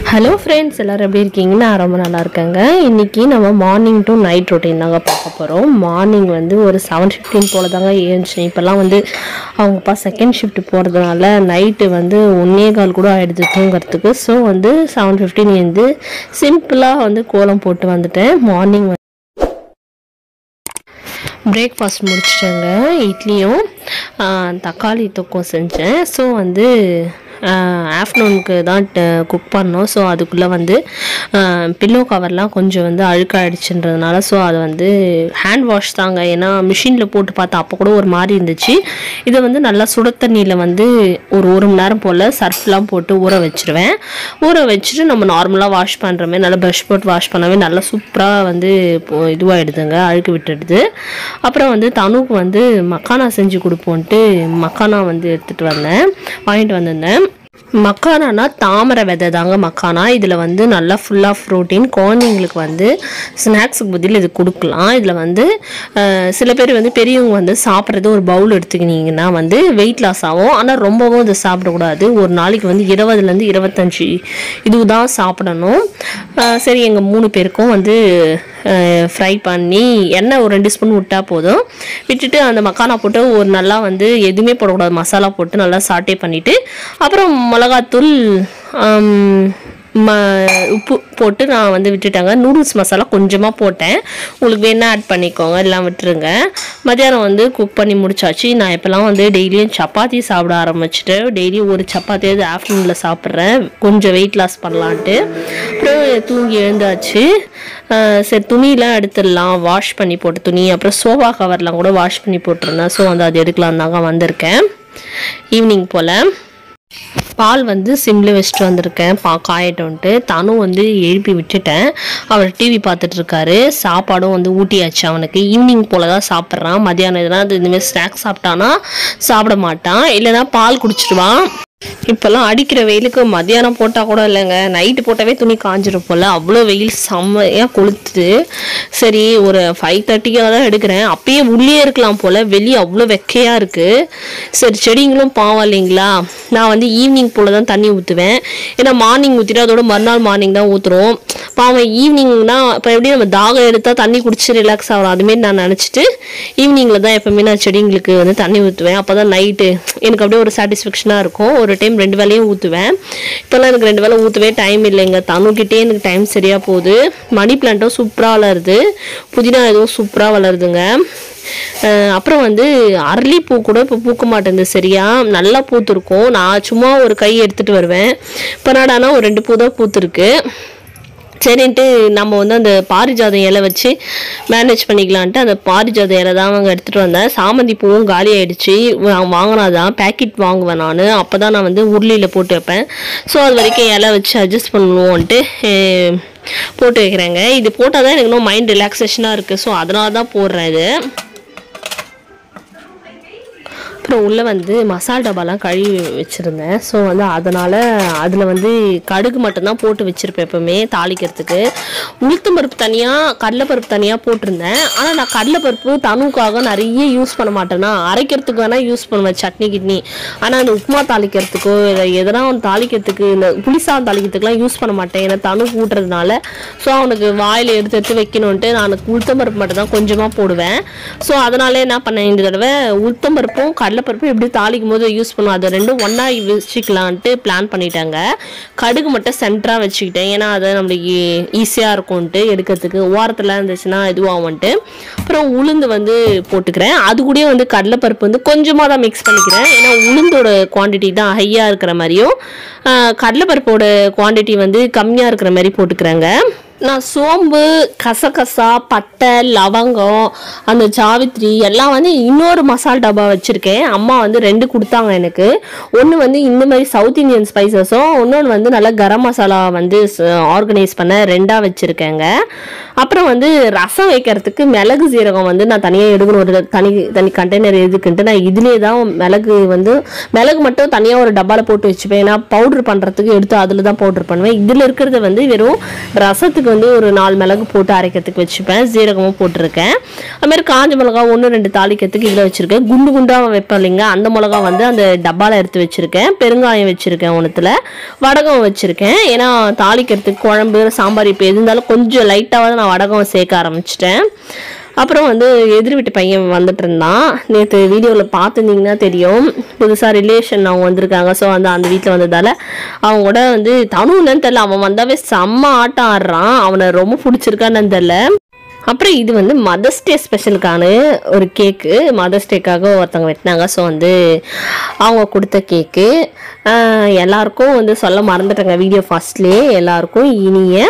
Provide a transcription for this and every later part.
hello friends எல்லோரும் எப்படி இருக்கீங்க நான் ரொம்ப நல்லா இருக்கேங்க இன்றைக்கி நம்ம மார்னிங் டு நைட் ரொட்டீன் தாங்க பார்க்க போகிறோம் மார்னிங் வந்து ஒரு செவன் ஃபிஃப்டின் போல் தாங்க ஏழுச்சு இப்போல்லாம் வந்து அவங்கப்பா செகண்ட் ஷிஃப்ட் போகிறதுனால நைட்டு வந்து ஒன்னே கால் கூட ஆகிடுது தூங்குறதுக்கு ஸோ வந்து செவன் ஃபிஃப்டின் வந்து சிம்பிளாக வந்து கோலம் போட்டு வந்துட்டேன் மார்னிங் பிரேக்ஃபாஸ்ட் முடிச்சிட்டேங்க இட்லியும் ஆ, தக்காளி தொக்கும் செஞ்சேன் ஸோ வந்து ஆஃப்டர்நூனுக்கு தான் குக் பண்ணோம் ஸோ அதுக்குள்ளே வந்து பில்லோ கவர்லாம் கொஞ்சம் வந்து அழுக்காயிடுச்சுன்றதுனால ஸோ அது வந்து ஹேண்ட் வாஷ் தாங்க ஏன்னா மிஷினில் போட்டு பார்த்தா அப்போ கூட ஒரு மாதிரி இருந்துச்சு இதை வந்து நல்லா சுட தண்ணியில் வந்து ஒரு ஒரு மணி நேரம் போல் சர்ஃப்லாம் போட்டு ஊற வச்சிருவேன் ஊற வச்சுட்டு நம்ம நார்மலாக வாஷ் பண்ணுற மாதிரி நல்லா ப்ரஷ் போட்டு வாஷ் பண்ணவே நல்லா சூப்பராக வந்து இப்போ இதுவாகிடுதுங்க அழுக்கு விட்டுடுது அப்புறம் வந்து தனுக்கு வந்து மக்கானா செஞ்சு கொடுப்போன்ட்டு மக்கானா வந்து எடுத்துகிட்டு வந்தேன் வாங்கிட்டு வந்திருந்தேன் மக்கானானா தாமரை விதை தாங்க மக்கானா இதில் வந்து நல்லா ஃபுல்லாக ப்ரோட்டீன் குழந்தைங்களுக்கு வந்து ஸ்நாக்ஸுக்கு பதில் இது கொடுக்கலாம் இதில் வந்து அஹ், சில பேர் வந்து பெரியவங்க வந்து சாப்பிட்றது ஒரு பவுல் எடுத்துக்கினீங்கன்னா வந்து வெயிட் லாஸ் ஆகும் ஆனால் ரொம்பவும் இது சாப்பிடக்கூடாது ஒரு நாளைக்கு வந்து இருபதுலேருந்து இருபத்தஞ்சி இதுதான் சாப்பிடணும் அஹ், சரி எங்கள் மூணு பேருக்கும் வந்து ஃப்ரை பண்ணி எண்ணெய் ஒரு ரெண்டு ஸ்பூன் விட்டால் போதும் விட்டுட்டு அந்த மக்கானா போட்டு ஒரு நல்லா வந்து எதுவுமே போடக்கூடாது மசாலா போட்டு நல்லா சாட்டே பண்ணிவிட்டு அப்புறம் மிளகாத்தூள் ஆம், ம உப்பு போட்டு நான் வந்து விட்டுட்டேங்க நூடுல்ஸ் மசாலா கொஞ்சமாக போட்டேன் உங்களுக்கு வேணால் ஆட் பண்ணிக்கோங்க எல்லாம் விட்டுருங்க மத்தியானம் வந்து குக் பண்ணி முடிச்சாச்சு நான் இப்போலாம் வந்து டெய்லியும் சப்பாத்தி சாப்பிட ஆரம்பிச்சிட்டு டெய்லியும் ஒரு சப்பாத்தியாவது ஆஃப்டர்நூனில் சாப்பிட்றேன் கொஞ்சம் வெயிட் லாஸ் பண்ணலான்ட்டு அப்புறம் தூங்கி எழுந்தாச்சு அஹ் சரி துணியெலாம் எடுத்துடலாம் வாஷ் பண்ணி போட்ட துணி அப்புறம் சோஃபா கவர்லாம் கூட வாஷ் பண்ணி போட்டிருந்தேன் ஸோ வந்து அது எடுக்கலாம் தாங்க வந்திருக்கேன் ஈவினிங் போல் பால் வந்து சிம்ல வச்சுட்டு வந்திருக்கேன் பா காயட்டோன்ட்டு தனும் வந்து எழுப்பி விட்டுட்டேன் அவர் டிவி பார்த்துட்டு இருக்காரு சாப்பாடும் வந்து ஊட்டியாச்சு அவனுக்கு ஈவினிங் போல தான் சாப்பிட்றான் மத்தியானம் எதனா அது இந்தமாதிரி ஸ்நாக்ஸ் சாப்பிட்டானா சாப்பிட மாட்டான் இல்லைன்னா பால் குடிச்சிடுவான் இப்போல்லாம் அடிக்கிற வெயிலுக்கு மத்தியானம் போட்டால் கூட இல்லைங்க நைட்டு போட்டாவே துணி காஞ்சிரும் போல் அவ்வளோ வெயில் செம்மையாக கொளுத்துது சரி ஒரு ஃபைவ் தேர்ட்டிக்காக தான் எடுக்கிறேன் அப்பயே உள்ளே இருக்கலாம் போல் வெளியே அவ்வளோ வெக்கையாக இருக்குது சரி செடிங்களும் பாவம் இல்லைங்களா நான் வந்து ஈவினிங் போல் தான் தண்ணி ஊற்றுவேன் ஏன்னா மார்னிங் ஊற்றிட்டு அதோட மறுநாள் மார்னிங் தான் ஊற்றுறோம் பாவம் ஈவினிங்னா இப்போ எப்படி நம்ம தாகம் எடுத்தால் தண்ணி குடிச்சு ரிலாக்ஸ் ஆகலாம் அதுமாரி நான் நினச்சிட்டு ஈவினிங்கில் தான் எப்போவுமே நான் செடிங்களுக்கு வந்து தண்ணி ஊற்றுவேன் அப்போ தான் நைட்டு எனக்கு அப்படியே ஒரு சாட்டிஸ்ஃபேக்ஷனாக இருக்கும் ஒரு டைம் ரெண்டு வேலையும் ஊற்றுவேன் இப்போல்லாம் எனக்கு ரெண்டு வேலை ஊற்றவே டைம் இல்லைங்க தனுக்கிட்டே எனக்கு டைம் சரியாக போகுது மணி பிளான்ட்டும் சூப்பராக வளருது புதினா எதுவும் சூப்பராக வளருதுங்க அஹ் அப்புறம் வந்து அரளிப்பூ கூட இப்போ பூக்க மாட்டேங்குது சரியா நல்லா பூத்துருக்கும் நான் சும்மா ஒரு கை எடுத்துகிட்டு வருவேன் இப்போ நாடானா ஒரு ரெண்டு பூ தான் பூத்துருக்கு சரின்ட்டு நம்ம வந்து அந்த பாரிஜாதம் இலை வச்சு மேனேஜ் பண்ணிக்கலான்ட்டு அந்த பாரிஜாதம் இலை தான் அவங்க எடுத்துகிட்டு வந்தேன் சாமந்தி பூவும் காலி ஆயிடுச்சு வாங்கினாதான் பேக்கெட் வாங்குவேன் நான் அப்போ தான் நான் வந்து உருளியில் போட்டு வைப்பேன் ஸோ அது வரைக்கும் இலை வச்சு அட்ஜஸ்ட் பண்ணுவோன்ட்டு அஹ், போட்டு வைக்கிறேங்க இது போட்டால் தான் எனக்கு இன்னும் மைண்ட் ரிலாக்ஸேஷனாக இருக்குது ஸோ அதனால தான் போடுறேன் இது அப்புறம் உள்ளே வந்து மசால் டப்பாலாம் கழுவி வச்சுருந்தேன் ஸோ வந்து அதனால் அதில் வந்து கடுகு மட்டும்தான் போட்டு வச்சுருப்பேன் எப்போவுமே தாளிக்கிறதுக்கு உளுத்தம் பருப்பு தனியாக கடலைப்பருப்பு தனியாக போட்டிருந்தேன் ஆனால் நான் கடலைப்பருப்பு தனுக்காக நிறைய யூஸ் பண்ண மாட்டேன்னா அரைக்கிறதுக்கு வேணால் யூஸ் பண்ணுவேன் சட்னி கிட்னி ஆனால் அந்த உப்புமா தாளிக்கிறதுக்கோ இல்லை எதனா ஒன்று தாளிக்கிறதுக்கு இந்த புளிசாதம் தாளிக்கிறதுக்குலாம் யூஸ் பண்ண மாட்டேன் ஏன்னா தனு கூட்டுறதுனால ஸோ அவனுக்கு வாயில் எடுத்து எடுத்து வைக்கணுன்ட்டு நான் உளுத்தம் பருப்பு மட்டும் தான் கொஞ்சமாக போடுவேன் ஸோ அதனால என்ன பண்ணேன் இந்த தடவை உளுத்தம் பருப்பும் கடலைப்பருப்பும் எப்படி தாளிக்கும் போது யூஸ் பண்ணுவோம் அது ரெண்டும் ஒன்றா வச்சுக்கலான்ட்டு பிளான் பண்ணிட்டாங்க கடுகு மட்டும் சென்டராக வச்சுக்கிட்டேன் ஏன்னா அது நம்மளுக்கு ஈஸியாக இருக்கும்ன்ட்டு எடுக்கிறதுக்கு ஓரத்தில் இருந்துச்சுன்னா இதுவாகும்ன்ட்டு அப்புறம் உளுந்து வந்து போட்டுக்கிறேன் அது கூடயே வந்து கடலைப்பருப்பு வந்து கொஞ்சமாக தான் மிக்ஸ் பண்ணிக்கிறேன் ஏன்னா உளுந்தோட குவாண்டிட்டி தான் ஹையாக இருக்கிற மாதிரியும் ஆஹ், கடலைப்பருப்போட குவாண்டிட்டி வந்து கம்மியாக இருக்கிற மாதிரி போட்டுக்கிறேங்க நான் சோம்பு கசகசா பட்டை லவங்கம் அந்த ஜாவித்ரி எல்லாம் வந்து இன்னொரு மசால் டப்பா வச்சுருக்கேன் அம்மா வந்து ரெண்டு கொடுத்தாங்க எனக்கு ஒன்று வந்து இந்த மாதிரி சவுத் இந்தியன் ஸ்பைசஸும் இன்னொன்று வந்து நல்லா கரம் மசாலா வந்து ஆர்கனைஸ் பண்ண ரெண்டாக வச்சுருக்கேங்க அப்புறம் வந்து ரசம் வைக்கிறதுக்கு மிளகு சீரகம் வந்து நான் தனியாக எடுக்கணும் ஒரு தனி தனி கண்டெய்னர் எதுக்குன்ட்டு நான் இதுலேயே தான் மிளகு வந்து மிளகு மட்டும் தனியாக ஒரு டப்பாவில் போட்டு வச்சுப்பேன் ஏன்னா பவுட்ரு பண்ணுறதுக்கு எடுத்து அதில் தான் பவுட்ரு பண்ணுவேன் இதில் இருக்கிறத வந்து வெறும் ரசத்துக்கு இட்லிக்கு வந்து ஒரு நாலு மிளகு போட்டு அரைக்கிறதுக்கு வச்சுப்பேன் ஜீரகமும் போட்டிருக்கேன் அதுமாதிரி காஞ்ச மிளகா ஒன்று ரெண்டு தாளிக்கிறதுக்கு இதில் வச்சுருக்கேன் குண்டு குண்டாக வைப்பேன் இல்லைங்க அந்த மிளகா வந்து அந்த டப்பாவில் எடுத்து வச்சுருக்கேன் பெருங்காயம் வச்சுருக்கேன் ஒன்றுத்தில் வடகம் வச்சுருக்கேன் ஏன்னா தாளிக்கிறதுக்கு குழம்பு சாம்பார் இப்போ எது இருந்தாலும் கொஞ்சம் லைட்டாக நான் வடகம் சேர்க்க ஆரம்பிச்சிட்டேன் அப்புறம் வந்து எதிர் வீட்டு பையன் வந்துட்டு இருந்தான் நேற்று வீடியோவில் பார்த்துருந்தீங்கன்னா தெரியும் புதுசாக ரிலேஷன் அவங்க வந்திருக்காங்க ஸோ அந்த அந்த வீட்டில் வந்ததால் அவங்க கூட வந்து தனுன்னு தெரில அவன் வந்தாவே செம்ம ஆட்டம் ஆடுறான் அவனை ரொம்ப பிடிச்சிருக்கான்னு தெரில அப்புறம் இது வந்து மதர்ஸ் டே ஸ்பெஷலுக்கான ஒரு கேக்கு மதர்ஸ் டேக்காக ஒருத்தவங்க வெட்டினாங்க ஸோ வந்து அவங்க கொடுத்த கேக்கு ஆஹ் எல்லாருக்கும் வந்து சொல்ல மறந்துட்டேங்க வீடியோ ஃபர்ஸ்ட்லேயே எல்லாருக்கும் இனிய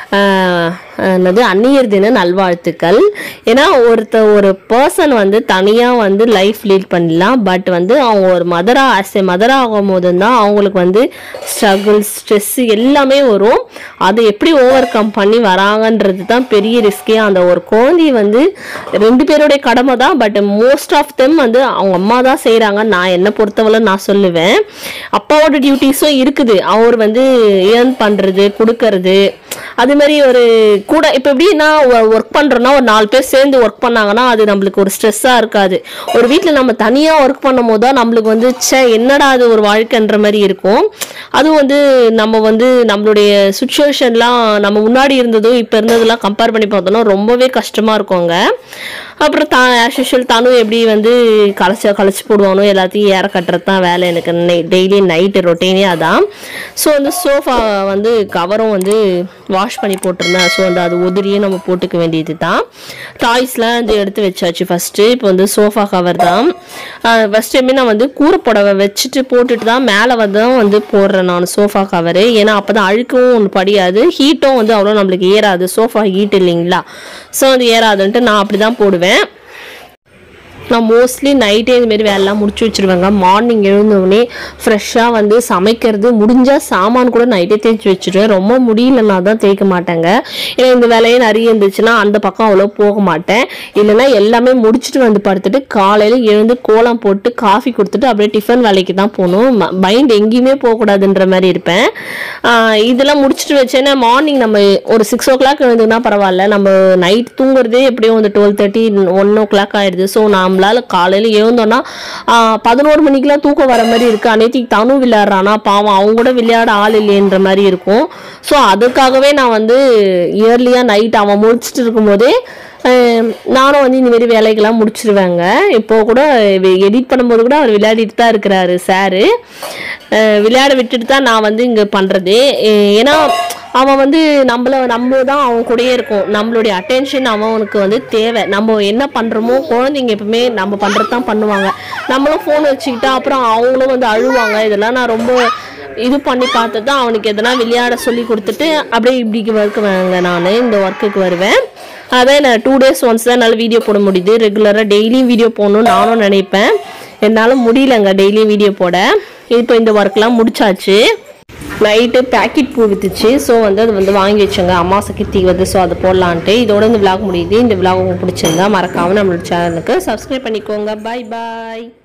ஆஹ் என்னது அந்நியர் தின நல்வாழ்த்துக்கள் ஏன்னா ஒருத்த ஒரு பர்சன் வந்து தனியாக வந்து லைஃப் லீட் பண்ணலாம் பட் வந்து அவங்க ஒரு மதராக ஆஸ் ஏ மதராக ஆகும் போது தான் அவங்களுக்கு வந்து ஸ்ட்ரகிள் ஸ்ட்ரெஸ் எல்லாமே வரும் அதை எப்படி ஓவர் கம் பண்ணி வராங்கன்றது தான் பெரிய ரிஸ்கே அந்த ஒரு குழந்தைய வந்து ரெண்டு பேருடைய கடமை தான் பட் மோஸ்ட் ஆஃப் தெம் வந்து அவங்க அம்மா தான் செய்கிறாங்க நான் என்னை பொறுத்தவரை நான் சொல்லுவேன் அப்பாவோட டியூட்டிஸும் இருக்குது அவர் வந்து ஏர்ன் பண்ணுறது கொடுக்கறது அது மாதிரி ஒரு கூட இப்போ எப்படின்னா ஒர்க் பண்ணுறோன்னா ஒரு நாலு பேர் சேர்ந்து ஒர்க் பண்ணாங்கன்னா அது நம்மளுக்கு ஒரு ஸ்ட்ரெஸ்ஸாக இருக்காது ஒரு வீட்டில் நம்ம தனியாக ஒர்க் பண்ணும் போது தான் நம்மளுக்கு வந்து ச்சே என்னடா அது ஒரு வாழ்க்கைன்ற மாதிரி இருக்கும் அதுவும் வந்து நம்ம வந்து நம்மளுடைய சுச்சுவேஷன்லாம் நம்ம முன்னாடி இருந்ததும் இப்போ இருந்ததெல்லாம் கம்பேர் பண்ணி பார்த்தோம்னா ரொம்பவே கஷ்டமாக இருக்குங்க அப்புறம் தா ஆஸ் யூஷுவல் தானும் எப்படி வந்து களைச்சி களைச்சி போடுவானோ எல்லாத்தையும் ஏற கட்டுறது தான் வேலை எனக்கு டெய்லி நைட்டு ரொட்டீனே அதான் ஸோ வந்து சோஃபா வந்து கவரும் வந்து வாஷ் பண்ணி போட்டிருந்தேன் ஸோ வந்து அது உதிரியே நம்ம போட்டுக்க வேண்டியது தான் டாய்ஸ்லாம் வந்து எடுத்து வச்சாச்சு ஃபஸ்ட்டு இப்போ வந்து சோஃபா கவர் தான் ஃபஸ்ட் டைமே நான் வந்து கூரை புடவை வச்சுட்டு போட்டுட்டு தான் மேலே வந்து தான் வந்து போடுறேன் நான் சோஃபா கவரு ஏன்னா அப்போ தான் அழுக்கவும் ஒன்று படியாது ஹீட்டும் வந்து அவ்வளோ நம்மளுக்கு ஏறாது சோஃபா ஹீட் இல்லைங்களா ஸோ வந்து ஏறாதுன்ட்டு நான் அப்படி தான் போடுவேன் நான் மோஸ்ட்லி நைட்டே இதுமாரி வேலைலாம் முடிச்சு வச்சிருவேங்க மார்னிங் எழுந்தவுடனே ஃப்ரெஷ்ஷாக வந்து சமைக்கிறது முடிஞ்சால் சாமான் கூட நைட்டே தேய்ச்சி வச்சுருவேன் ரொம்ப முடியலன்னா தான் தேய்க்க மாட்டேங்க ஏன்னா இந்த வேலையே நிறைய இருந்துச்சுன்னா அந்த பக்கம் அவ்வளோ போக மாட்டேன் இல்லைன்னா எல்லாமே முடிச்சுட்டு வந்து படுத்துட்டு காலையில் எழுந்து கோலம் போட்டு காஃபி கொடுத்துட்டு அப்படியே டிஃபன் வேலைக்கு தான் போகணும் மைண்ட் எங்கேயுமே போகக்கூடாதுன்ற மாதிரி இருப்பேன் ஆஹ் இதெல்லாம் முடிச்சுட்டு வச்சேன்னா மார்னிங் நம்ம ஒரு சிக்ஸ் ஓ கிளாக் எழுந்துனா பரவாயில்ல நம்ம நைட் தூங்குறதே எப்படியும் வந்து twelve thirty one o'clock ஆயிடுது ஸோ நம்மளால காலையில் எழுந்தோன்னா பதினோரு மணிக்கெலாம் தூக்கம் வர மாதிரி இருக்கு அனைத்துக்கு தனு விளையாடுறானா பாவம் அவங்க கூட விளையாட ஆள் இல்லைன்ற மாதிரி இருக்கும் ஸோ அதுக்காகவே நான் வந்து இயர்லியாக நைட் அவன் முடிச்சுட்டு இருக்கும்போதே அஹ் நானும் வந்து இந்த மாதிரி வேலைகள்லாம் முடிச்சிருவேங்க இப்போ கூட எடிட் பண்ணும்போது கூட அவர் விளையாடிட்டு தான் இருக்கிறாரு சாரு விளையாட விட்டுட்டு தான் நான் வந்து இங்கே பண்ணுறதே ஏன்னா அவன் வந்து நம்மள நம்ம தான் அவன் கூடயே இருக்கும் நம்மளுடைய அட்டென்ஷன் அவனுக்கு வந்து தேவை நம்ம என்ன பண்ணுறோமோ குழந்தைங்க எப்பவுமே நம்ம பண்ணுறது தான் பண்ணுவாங்க நம்மளும் ஃபோன் வச்சுக்கிட்டா அப்புறம் அவங்களும் வந்து அழுவாங்க இதெல்லாம் நான் ரொம்ப இது பண்ணி பார்த்து தான் அவனுக்கு எதனா விளையாட சொல்லி கொடுத்துட்டு அப்படியே இப்படிக்கு வருவேங்க நான் இந்த ஒர்க்குக்கு வருவேன் அதான் நான் டூ டேஸ் ஒன்ஸ் தான் என்னால் வீடியோ போட முடியுது ரெகுலராக டெய்லியும் வீடியோ போடணும்னு நானும் நினைப்பேன் என்னால் முடியலங்க டெய்லியும் வீடியோ போட இப்போ இந்த ஒர்க்லாம் முடிச்சாச்சு நைட்டு பேக்கெட் பூ வித்துச்சு ஸோ வந்து அது வந்து வாங்கி வச்சோங்க அம்மாசை கித்தி வந்து ஸோ அதை போடலான்ட்டு இதோட இந்த விளாக் முடியுது இந்த விளாக் உங்களுக்கு பிடிச்சிருந்தா மறக்காமல் நம்மளோட சேனலுக்கு சப்ஸ்கிரைப் பண்ணிக்கோங்க பாய் பாய்